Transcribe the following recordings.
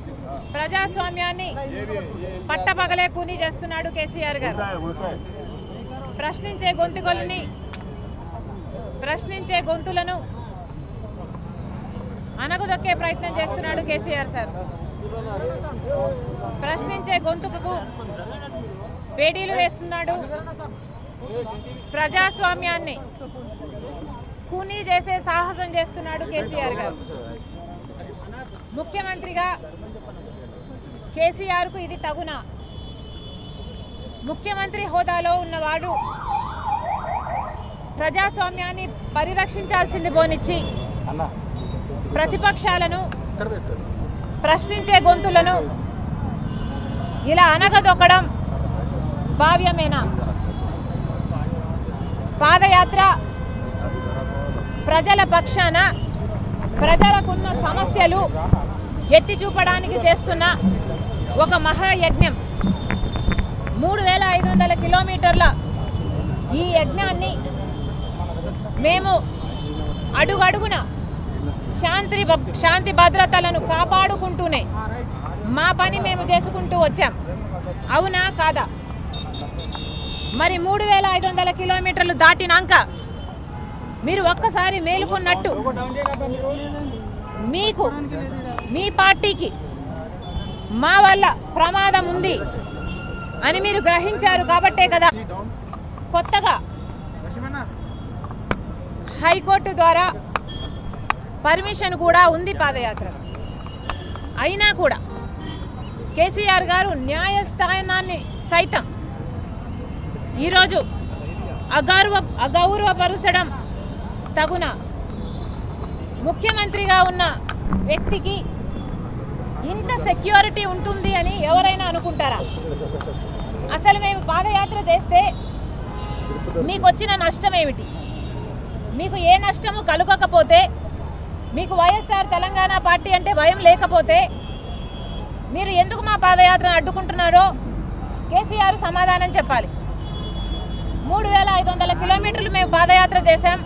ప్రజాస్వామ్యాన్ని పట్టపగలే కూని చేస్తున్నాడు కేసీఆర్ గారు ప్రశ్నించే గొంతుకలని ప్రశ్నించే గొంతులను అనగదొక్కే ప్రయత్నం చేస్తున్నాడు కేసీఆర్ సార్ ప్రశ్నించే గొంతుకు వేడీలు వేస్తున్నాడు ప్రజాస్వామ్యాన్ని కూనీ చేసే సాహసం చేస్తున్నాడు కేసీఆర్ గారు ముఖ్యమంత్రిగా కేసీఆర్కు ఇది తగునా ముఖ్యమంత్రి హోదాలో ఉన్నవాడు ప్రజాస్వామ్యాన్ని పరిరక్షించాల్సింది పోనిచ్చి ప్రతిపక్షాలను ప్రశ్నించే గొంతులను ఇలా అనగదొక్కడం భావ్యమేనా పాదయాత్ర ప్రజల పక్షాన ప్రజలకున్న సమస్యలు ఎత్తి చూపడానికి చేస్తున్న ఒక మహాయజ్ఞం మూడు వేల ఐదు వందల కిలోమీటర్ల ఈ యజ్ఞాన్ని మేము అడుగడుగున శాంతి భ- శాంతి భద్రతలను కాపాడుకుంటూనే మా పని మేము చేసుకుంటూ వచ్చాం అవునా కాదా మరి మూడు వేల ఐదు వందల కిలోమీటర్లు దాటినాక మీరు ఒక్కసారి మేలుకున్నట్టు మీకు మీ పార్టీకి మా వల్ల ప్రమాదం ఉంది అని మీరు గ్రహించారు కాబట్టే కదా కొత్తగా హైకోర్టు ద్వారా పర్మిషన్ కూడా ఉంది పాదయాత్ర అయినా కూడా కేసీఆర్ గారు న్యాయస్థానాన్ని సైతం ఈరోజు అగౌరవ అగౌరవపరచడం తగున ముఖ్యమంత్రిగా ఉన్న వ్యక్తికి ఇంత సెక్యూరిటీ ఉంటుంది అని ఎవరైనా అనుకుంటారా అసలు మేము పాదయాత్ర చేస్తే మీకు వచ్చిన నష్టం ఏమిటి మీకు ఏ నష్టము కలుగకపోతే మీకు వైఎస్ఆర్ తెలంగాణ పార్టీ అంటే భయం లేకపోతే మీరు ఎందుకు మా పాదయాత్రను అడ్డుకుంటున్నారో కేసీఆర్ సమాధానం చెప్పాలి మూడు వేల ఐదు వందల కిలోమీటర్లు మేము పాదయాత్ర చేశాం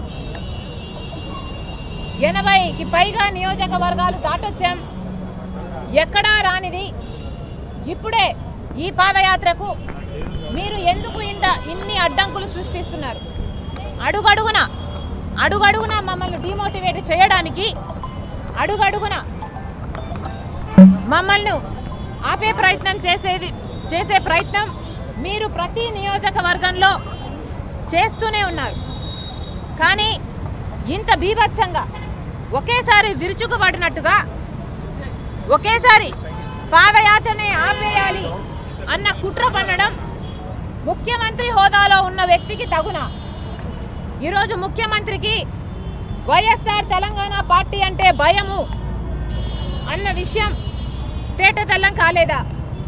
ఎనభైకి పైగా నియోజకవర్గాలు దాటొచ్చాం ఎక్కడా రానిది ఇప్పుడే ఈ పాదయాత్రకు మీరు ఎందుకు ఇంత ఇన్ని అడ్డంకులు సృష్టిస్తున్నారు అడుగడుగున అడుగడుగున మమ్మల్ని డిమోటివేట్ చేయడానికి అడుగడుగున మమ్మల్ని ఆపే ప్రయత్నం చేసేది చేసే ప్రయత్నం మీరు ప్రతి నియోజకవర్గంలో చేస్తూనే ఉన్నారు కానీ ఇంత బీభత్సంగా ఒకేసారి విరుచుకుపడినట్టుగా ఒకేసారి పాదయాత్రనే ఆపేయాలి అన్న కుట్ర పన్నడం ముఖ్యమంత్రి హోదాలో ఉన్న వ్యక్తికి తగునా ఈరోజు ముఖ్యమంత్రికి వైఎస్ఆర్ తెలంగాణ పార్టీ అంటే భయము అన్న విషయం తేటతెల్లం కాలేదా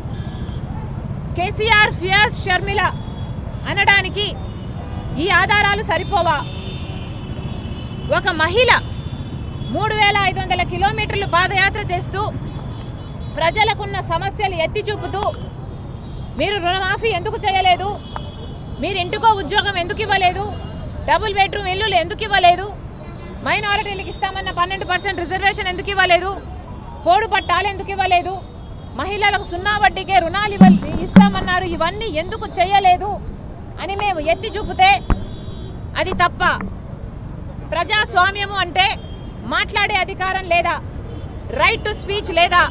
కేసీఆర్ ఫియర్స్ షర్మిల అనడానికి ఈ ఆధారాలు సరిపోవా ఒక మహిళ మూడు వేల ఐదు వందల కిలోమీటర్లు పాదయాత్ర చేస్తూ ప్రజలకున్న సమస్యలు ఎత్తి చూపుతూ మీరు రుణమాఫీ ఎందుకు చేయలేదు మీరు ఇంటికో ఉద్యోగం ఎందుకు ఇవ్వలేదు డబుల్ బెడ్రూమ్ ఇల్లులు ఎందుకు ఇవ్వలేదు మైనారిటీలకు ఇస్తామన్న పన్నెండు పర్సెంట్ రిజర్వేషన్ ఎందుకు ఇవ్వలేదు పోడు పట్టాలు ఎందుకు ఇవ్వలేదు మహిళలకు సున్నా వడ్డీకే రుణాలు ఇవ్వ ఇస్తామన్నారు ఇవన్నీ ఎందుకు చేయలేదు అని మేము ఎత్తి చూపితే అది తప్ప ప్రజాస్వామ్యము అంటే మాట్లాడే అధికారం లేదా రైట్ టు స్పీచ్ లేదా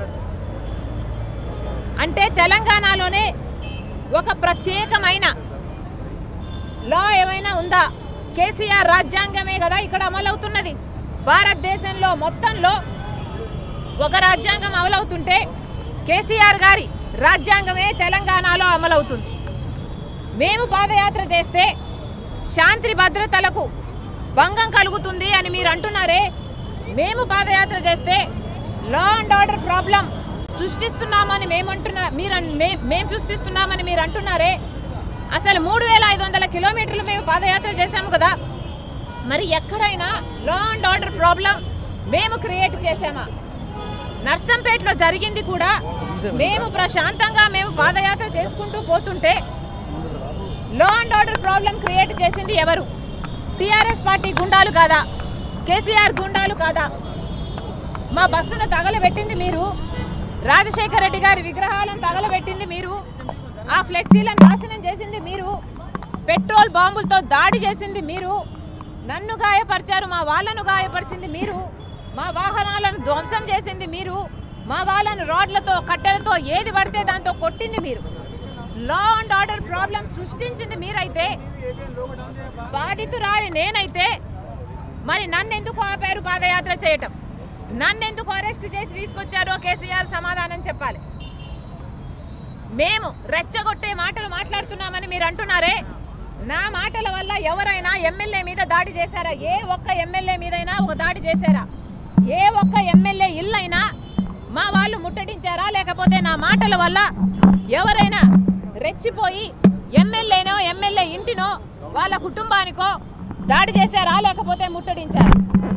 అంటే తెలంగాణలోనే ఒక ప్రత్యేకమైన లా ఏమైనా ఉందా కేసీఆర్ రాజ్యాంగమే కదా ఇక్కడ అమలవుతున్నది భారతదేశంలో మొత్తంలో ఒక రాజ్యాంగం అమలవుతుంటే కేసీఆర్ గారి రాజ్యాంగమే తెలంగాణలో అమలవుతుంది మేము పాదయాత్ర చేస్తే శాంతి భద్రతలకు భంగం కలుగుతుంది అని మీరు అంటున్నారే మేము పాదయాత్ర చేస్తే లా అండ్ ఆర్డర్ ప్రాబ్లం సృష్టిస్తున్నామని మేమంటున్నా మీరు అన్- మే- మేము సృష్టిస్తున్నామని మీరు అంటున్నారే అసలు మూడు వేల ఐదు వందల కిలోమీటర్లు మేము పాదయాత్ర చేశాము కదా మరి ఎక్కడైనా లా అండ్ ఆర్డర్ ప్రాబ్లం మేము క్రియేట్ చేశామా నర్సంపేటలో జరిగింది కూడా మేము ప్రశాంతంగా మేము పాదయాత్ర చేసుకుంటూ పోతుంటే law and order problem create చేసింది ఎవరు టీఆర్ఎస్ పార్టీ గుండాలు కాదా కేసీఆర్ గుండాలు కాదా మా బస్సును తగలబెట్టింది మీరు రాజశేఖర రెడ్డి గారి విగ్రహాలను తగలబెట్టింది మీరు ఆ ఫ్లెక్సీలను నాశనం చేసింది మీరు పెట్రోల్ బాంబులతో దాడి చేసింది మీరు నన్ను గాయపరిచారు మా వాళ్ళను గాయపరిచింది మీరు మా వాహనాలను ధ్వంసం చేసింది మీరు మా వాళ్ళను రాడ్లతో కట్టెలతో ఏది పడితే దాంతో కొట్టింది మీరు లా అండ్ ఆర్డర్ ప్రాబ్లం సృష్టించింది మీరైతే బాధితురాలి నేనైతే మరి నన్నెందుకు ఆపారు పాదయాత్ర చేయటం నన్నెందుకు అరెస్ట్ చేసి తీసుకొచ్చారో కేసీఆర్ సమాధానం చెప్పాలి మేము రెచ్చగొట్టే మాటలు మాట్లాడుతున్నామని మీరు అంటున్నారే నా మాటల వల్ల ఎవరైనా ఎమ్మెల్యే మీద దాడి చేశారా ఏ ఒక్క ఎమ్మెల్యే మీదైనా ఒక దాడి చేశారా ఏ ఒక్క ఎమ్మెల్యే ఇల్లైనా మా వాళ్ళు ముట్టడించారా లేకపోతే నా మాటల వల్ల ఎవరైనా రెచ్చిపోయి ఎమ్మెల్యేనో ఎమ్మెల్యే ఇంటినో వాళ్ళ కుటుంబానికో దాడి చేశారా లేకపోతే ముట్టడించారా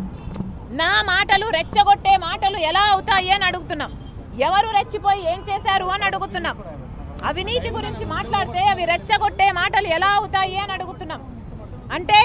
నా మాటలు రెచ్చగొట్టే మాటలు ఎలా అవుతాయి అని అడుగుతున్నాం ఎవరు రెచ్చిపోయి ఏం చేశారు అని అడుగుతున్నాం అవినీతి గురించి మాట్లాడితే అవి రెచ్చగొట్టే మాటలు ఎలా అవుతాయి అని అడుగుతున్నాం అంటే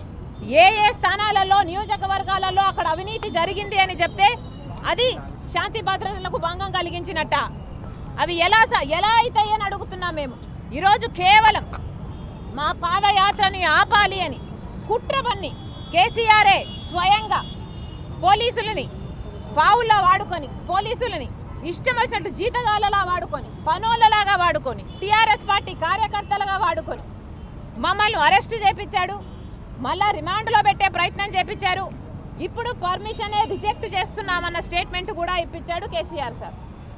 ఏ ఏ స్థానాలలో నియోజకవర్గాలలో అక్కడ అవినీతి జరిగింది అని చెప్తే అది శాంతి భద్రతలకు భంగం కలిగించినట్ట అవి ఎలా స- ఎలా అవుతాయి అని అడుగుతున్నాం మేము ఈరోజు కేవలం మా పాదయాత్రని ఆపాలి అని కుట్ర పన్ని కేసీఆరే స్వయంగా పోలీసులని పావుల్లా వాడుకొని పోలీసులని ఇష్టం వచ్చినట్టు జీతగాలలా వాడుకొని పనోళ్ళలాగా వాడుకొని టీఆర్ఎస్ పార్టీ కార్యకర్తలుగా వాడుకొని మమ్మల్ని అరెస్ట్ చేపించాడు మళ్ళా రిమాండ్లో పెట్టే ప్రయత్నం చేపించారు ఇప్పుడు పర్మిషనే రిజెక్ట్ చేస్తున్నామన్న స్టేట్మెంట్ కూడా ఇప్పించాడు కేసీఆర్ సార్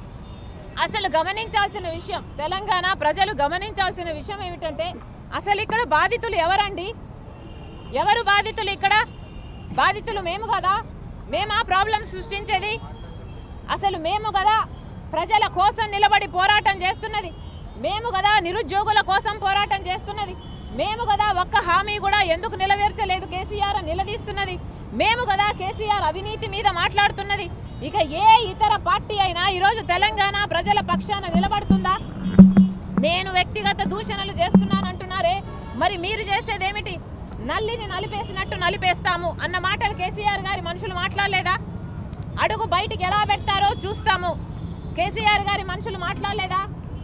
అసలు గమనించాల్సిన విషయం తెలంగాణ ప్రజలు గమనించాల్సిన విషయం ఏమిటంటే అసలు ఇక్కడ బాధితులు ఎవరండి ఎవరు బాధితులు ఇక్కడ బాధితులు మేము కదా మేమా ప్రాబ్లం సృష్టించేది అసలు మేము కదా ప్రజల కోసం నిలబడి పోరాటం చేస్తున్నది మేము కదా నిరుద్యోగుల కోసం పోరాటం చేస్తున్నది మేము కదా ఒక్క హామీ కూడా ఎందుకు నిలవేర్చలేదు కేసీఆర్ అని నిలదీస్తున్నది మేము కదా కేసీఆర్ అవినీతి మీద మాట్లాడుతున్నది ఇక ఏ ఇతర పార్టీ అయినా ఈరోజు తెలంగాణ ప్రజల పక్షాన నిలబడుతుందా నేను వ్యక్తిగత దూషణలు చేస్తున్నానంటున్నారే మరి మీరు చేసేదేమిటి నల్లిని నలిపేసినట్టు నలిపేస్తాము అన్న మాటలు కేసీఆర్ గారి మనుషులు మాట్లాడలేదా అడుగు బయటికి ఎలా పెడతారో చూస్తాము కేసీఆర్ గారి మనుషులు మాట్లాడలేదా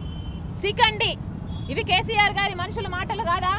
సికండి ఇవి కేసీఆర్ గారి మనుషుల మాటలు కాదా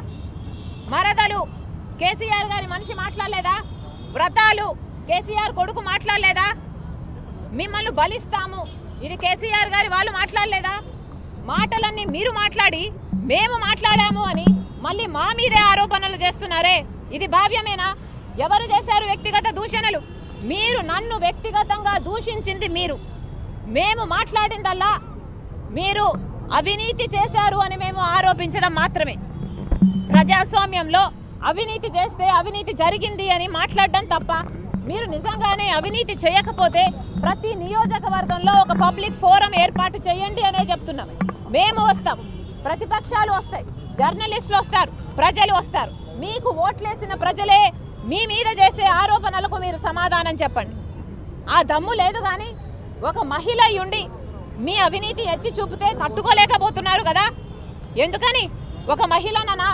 మరదలు కేసీఆర్ గారి మనిషి మాట్లాడలేదా వ్రతాలు కేసీఆర్ కొడుకు మాట్లాడలేదా మిమ్మల్ని బలిస్తాము ఇది కేసీఆర్ గారి వాళ్ళు మాట్లాడలేదా మాటలన్నీ మీరు మాట్లాడి మేము మాట్లాడాము అని మళ్ళీ మా మీదే ఆరోపణలు చేస్తున్నారే ఇది భావ్యమేనా ఎవరు చేశారు వ్యక్తిగత దూషణలు మీరు నన్ను వ్యక్తిగతంగా దూషించింది మీరు మేము మాట్లాడిందల్లా మీరు అవినీతి చేశారు అని మేము ఆరోపించడం మాత్రమే ప్రజాస్వామ్యంలో అవినీతి చేస్తే అవినీతి జరిగింది అని మాట్లాడడం తప్ప మీరు నిజంగానే అవినీతి చేయకపోతే ప్రతి నియోజకవర్గంలో ఒక పబ్లిక్ ఫోరం ఏర్పాటు చేయండి అనే చెప్తున్నాం మేము వస్తాం ప్రతిపక్షాలు వస్తాయి జర్నలిస్టులు వస్తారు ప్రజలు వస్తారు మీకు ఓట్లేసిన ప్రజలే మీ మీద చేసే ఆరోపణలకు మీరు సమాధానం చెప్పండి ఆ దమ్ము లేదు కానీ ఒక మహిళ ఉండి మీ అవినీతి ఎత్తి చూపితే తట్టుకోలేకపోతున్నారు కదా ఎందుకని ఒక మహిళననా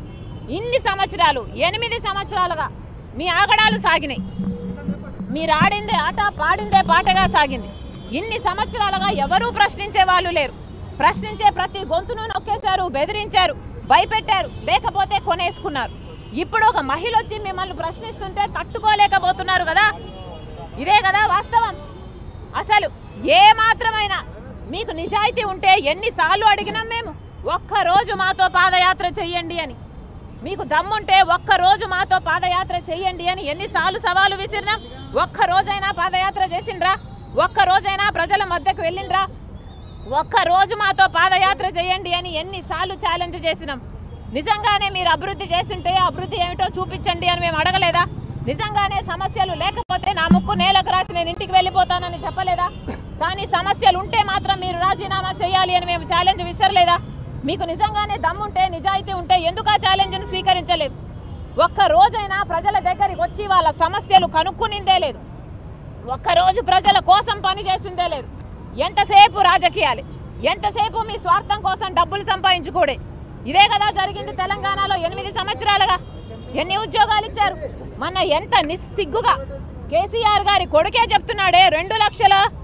ఇన్ని సంవత్సరాలు ఎనిమిది సంవత్సరాలుగా మీ ఆగడాలు సాగినాయి మీరు ఆడిందే ఆట పాడిందే పాటగా సాగింది ఇన్ని సంవత్సరాలుగా ఎవరూ ప్రశ్నించే వాళ్ళు లేరు ప్రశ్నించే ప్రతి గొంతును నొక్కేశారు బెదిరించారు భయపెట్టారు లేకపోతే కొనేసుకున్నారు ఇప్పుడు ఒక మహిళ వచ్చి మిమ్మల్ని ప్రశ్నిస్తుంటే తట్టుకోలేకపోతున్నారు కదా ఇదే కదా వాస్తవం అసలు ఏ మాత్రమైనా మీకు నిజాయితీ ఉంటే ఎన్నిసార్లు అడిగినాం మేము ఒక్క రోజు మాతో పాదయాత్ర చెయ్యండి అని మీకు దమ్ముంటే ఒక్క రోజు మాతో పాదయాత్ర చెయ్యండి అని ఎన్నిసార్లు సవాలు విసిరినాం ఒక్క రోజైనా పాదయాత్ర చేసిండ్రా ఒక్క రోజైనా ప్రజల మధ్యకు వెళ్ళిండ్రా ఒక్క రోజు మాతో పాదయాత్ర చేయండి అని ఎన్నిసార్లు ఛాలెంజ్ చేసినాం నిజంగానే మీరు అభివృద్ధి చేస్తుంటే అభివృద్ధి ఏమిటో చూపించండి అని మేము అడగలేదా నిజంగానే సమస్యలు లేకపోతే నా ముక్కు నేలకు రాసి నేను ఇంటికి వెళ్ళిపోతానని చెప్పలేదా కానీ సమస్యలు ఉంటే మాత్రం మీరు రాజీనామా చేయాలి అని మేము ఛాలెంజ్ విసరలేదా మీకు నిజంగానే దమ్ముంటే నిజాయితీ ఉంటే ఎందుకు ఆ ఛాలెంజ్ను స్వీకరించలేదు ఒక్క రోజైనా ప్రజల దగ్గరికి వచ్చి వాళ్ళ సమస్యలు కనుక్కునిందే లేదు ఒక్కరోజు ప్రజల కోసం పని చేసిందే లేదు ఎంతసేపు రాజకీయాలు ఎంతసేపు మీ స్వార్థం కోసం డబ్బులు సంపాదించుకోడే ఇదే కదా జరిగింది తెలంగాణలో ఎనిమిది సంవత్సరాలుగా ఎన్ని ఉద్యోగాలు ఇచ్చారు మన ఎంత నిస్సిగ్గుగా కేసీఆర్ గారి కొడుకే చెప్తున్నాడే రెండు లక్షల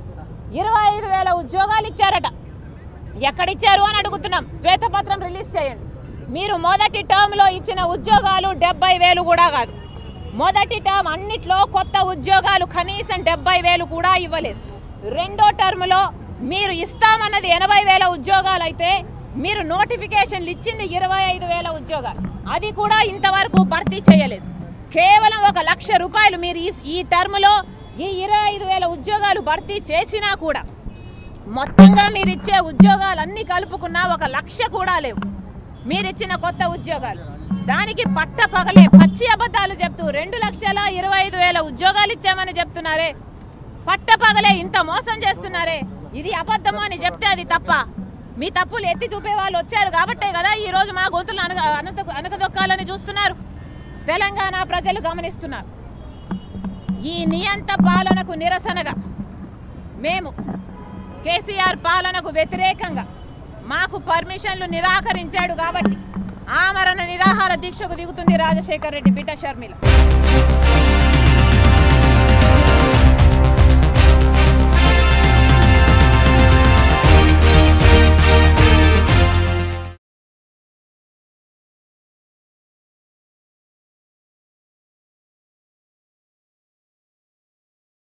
ఇరవై ఐదు వేల ఉద్యోగాలు ఇచ్చారట ఎక్కడిచ్చారు అని అడుగుతున్నాం శ్వేతపత్రం రిలీజ్ చేయండి మీరు మొదటి టర్మ్లో ఇచ్చిన ఉద్యోగాలు డెబ్బై వేలు కూడా కాదు మొదటి టర్మ్ అన్నిట్లో కొత్త ఉద్యోగాలు కనీసం డెబ్బై వేలు కూడా ఇవ్వలేదు రెండో టర్మ్లో మీరు ఇస్తామన్నది ఎనభై వేల ఉద్యోగాలు అయితే మీరు నోటిఫికేషన్లు ఇచ్చింది ఇరవై ఐదు వేల ఉద్యోగాలు అది కూడా ఇంతవరకు భర్తీ చేయలేదు కేవలం ఒక లక్ష రూపాయలు మీరు ఈ ఈ టర్మ్లో ఈ ఇరవై ఐదు వేల ఉద్యోగాలు భర్తీ చేసినా కూడా మొత్తంగా మీరు ఇచ్చే ఉద్యోగాలు అన్ని కలుపుకున్నా ఒక లక్ష కూడా లేవు మీరిచ్చిన కొత్త ఉద్యోగాలు దానికి పట్ట పగలే పచ్చి అబద్ధాలు చెప్తూ రెండు లక్షల ఇరవై ఐదు వేల ఉద్యోగాలు ఇచ్చామని చెప్తున్నారే పట్ట పగలే ఇంత మోసం చేస్తున్నారే ఇది అబద్ధము అని చెప్తే అది తప్ప మీ తప్పులు ఎత్తి చూపే వాళ్ళు వచ్చారు కాబట్టే కదా ఈ రోజు మా గొంతులు అనగ అనత అనకదొక్కాలని చూస్తున్నారు తెలంగాణ ప్రజలు గమనిస్తున్నారు ఈ నియంత పాలనకు నిరసనగా మేము కేసీఆర్ పాలనకు వ్యతిరేకంగా మాకు పర్మిషన్లు నిరాకరించాడు కాబట్టి ఆమరణ నిరాహార దీక్షకు దిగుతుంది రాజశేఖర్ రెడ్డి బిడ్డ షర్మిల